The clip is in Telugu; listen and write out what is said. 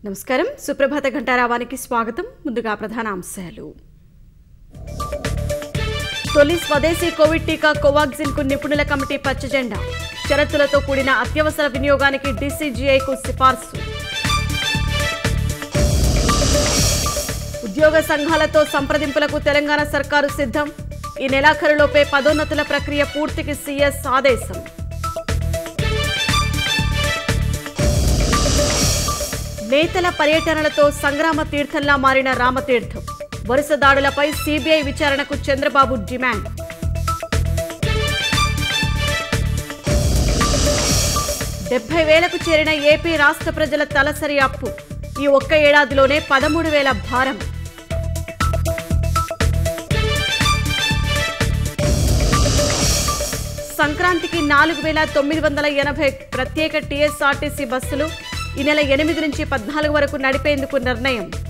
నమస్కారం సుప్రభాత ఘంటారావానికి స్వాగతం ముందుగా ప్రధాన అంశాలు తొలి స్వదేశీ కోవిడ్ టీకా కోవాక్సిన్ కు నిపుణుల కమిటీ పచ్చజెండా షరతులతో కూడిన అత్యవసర వినియోగానికి డీసీజీఐకు సిఫార్సు ఉద్యోగ సంఘాలతో సంప్రదింపులకు తెలంగాణ సర్కారు సిద్ధం ఈ నెలాఖరులోపే పదోన్నతుల ప్రక్రియ పూర్తికి సీఎస్ ఆదేశం నేతల పర్యటనలతో సంగ్రామ తీర్థంలా మారిన రామతీర్థం వరుస దాడులపై సీబీఐ విచారణకు చంద్రబాబు డిమాండ్ డెబ్బై వేలకు చేరిన ఏపీ రాష్ట్ర ప్రజల తలసరి అప్పు ఈ ఒక్క ఏడాదిలోనే పదమూడు వేల భారం సంక్రాంతికి నాలుగు వేల తొమ్మిది వందల ఎనభై ప్రత్యేక టీఎస్ఆర్టీసీ బస్సులు ఈ నెల ఎనిమిది నుంచి పద్నాలుగు వరకు నడిపేందుకు నిర్ణయం